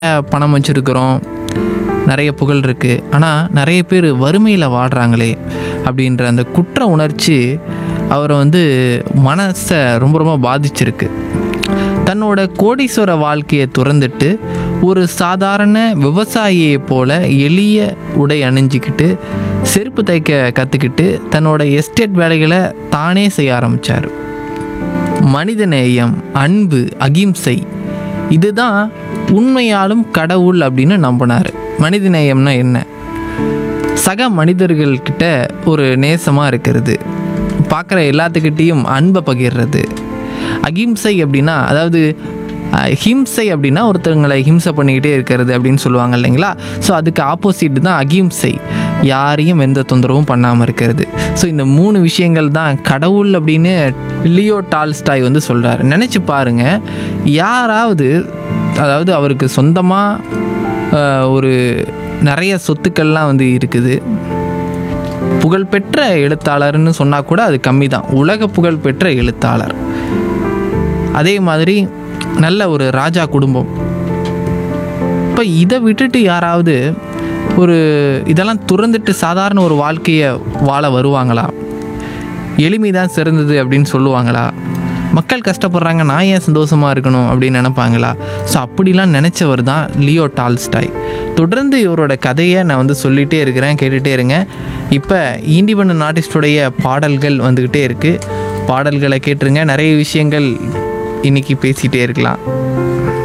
பணம் வச்சுருக்கிறோம் நிறைய புகழ் இருக்குது ஆனால் நிறைய பேர் வறுமையில் வாடுறாங்களே அப்படின்ற அந்த குற்ற உணர்ச்சி அவரை வந்து மனசை ரொம்ப ரொம்ப பாதிச்சிருக்கு தன்னோட கோடீஸ்வர வாழ்க்கையை துறந்துட்டு ஒரு சாதாரண விவசாயியை போல எளிய உடை அணிஞ்சிக்கிட்டு செருப்பு தைக்க கற்றுக்கிட்டு தன்னோட எஸ்டேட் வேலைகளை தானே செய்ய ஆரம்பித்தார் மனிதநேயம் அன்பு அகிம்சை இதுதான் உண்மையாலும் கடவுள் அப்படின்னு நம்பினார் மனிதநேயம்னா என்ன சக மனிதர்கள்கிட்ட ஒரு நேசமாக இருக்கிறது பார்க்குற எல்லாத்துக்கிட்டேயும் அன்பை பகிர்றது அகிம்சை அப்படின்னா அதாவது அஹ், ஹிம்சை அப்படின்னா ஒருத்தவங்களை ஹிம்சை பண்ணிக்கிட்டே இருக்கிறது அப்படின்னு சொல்லுவாங்க இல்லைங்களா ஸோ அதுக்கு ஆப்போசிட் தான் அகிம்சை யாரையும் எந்த தொந்தரவும் பண்ணாமல் இருக்கிறது ஸோ இந்த மூணு விஷயங்கள் தான் கடவுள் அப்படின்னு லியோ டால்ஸ்டாய் வந்து சொல்கிறார் நினச்சி பாருங்க யாராவது அதாவது அவருக்கு சொந்தமாக ஒரு நிறைய சொத்துக்கள்லாம் வந்து இருக்குது புகழ்பெற்ற எழுத்தாளர்னு சொன்னால் கூட அது கம்மி தான் உலக புகழ்பெற்ற எழுத்தாளர் அதே மாதிரி நல்ல ஒரு ராஜா குடும்பம் இப்போ இதை விட்டுட்டு யாராவது ஒரு இதெல்லாம் துறந்துட்டு சாதாரண ஒரு வாழ்க்கையை வாழ வருவாங்களா எளிமை தான் சிறந்தது அப்படின்னு சொல்லுவாங்களா மக்கள் கஷ்டப்படுறாங்க நான் ஏன் சந்தோஷமாக இருக்கணும் அப்படின்னு நினைப்பாங்களா ஸோ அப்படிலாம் நினச்சவர் தான் லியோ டால்ஸ்டாய் தொடர்ந்து இவரோட கதையை நான் வந்து சொல்லிகிட்டே இருக்கிறேன் கேட்டுகிட்டே இருங்க இப்போ இண்டிபெண்ட் ஆர்டிஸ்டுடைய பாடல்கள் வந்துக்கிட்டே இருக்குது பாடல்களை கேட்டுருங்க நிறைய விஷயங்கள் இன்றைக்கி பேசிகிட்டே இருக்கலாம்